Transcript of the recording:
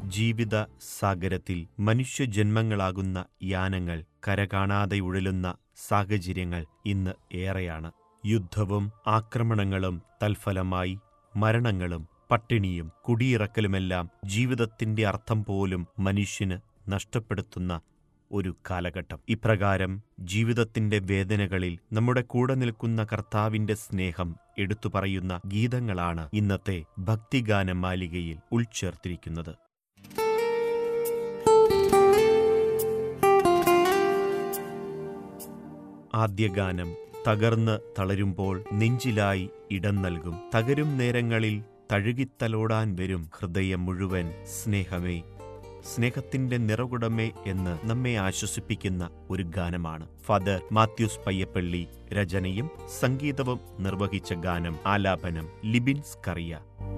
ജീവിത സാഗരത്തിൽ മനുഷ്യജന്മങ്ങളാകുന്ന യാനങ്ങൾ കരകാണാതെ ഉഴലുന്ന സാഹചര്യങ്ങൾ ഇന്ന് ഏറെയാണ് യുദ്ധവും ആക്രമണങ്ങളും തൽഫലമായി മരണങ്ങളും പട്ടിണിയും കുടിയിറക്കലുമെല്ലാം ജീവിതത്തിന്റെ അർത്ഥം പോലും മനുഷ്യന് നഷ്ടപ്പെടുത്തുന്ന ഒരു കാലഘട്ടം ഇപ്രകാരം ജീവിതത്തിന്റെ വേദനകളിൽ നമ്മുടെ കൂടെ നിൽക്കുന്ന കർത്താവിന്റെ സ്നേഹം എടുത്തു പറയുന്ന ഗീതങ്ങളാണ് ഇന്നത്തെ ഭക്തിഗാന മാലികയിൽ ഉൾച്ചേർത്തിരിക്കുന്നത് ആദ്യ ഗാനം തകർന്ന് തളരുമ്പോൾ നെഞ്ചിലായി ഇടം നൽകും തകരും നേരങ്ങളിൽ തഴുകിത്തലോടാൻ വരും ഹൃദയം മുഴുവൻ സ്നേഹമേ സ്നേഹത്തിന്റെ നിറകുടമേ എന്ന് നമ്മെ ആശ്വസിപ്പിക്കുന്ന ഒരു ഗാനമാണ് ഫാദർ മാത്യൂസ് പയ്യപ്പള്ളി രചനയും സംഗീതവും നിർവഹിച്ച ഗാനം ആലാപനം ലിബിൻ സ്കറിയ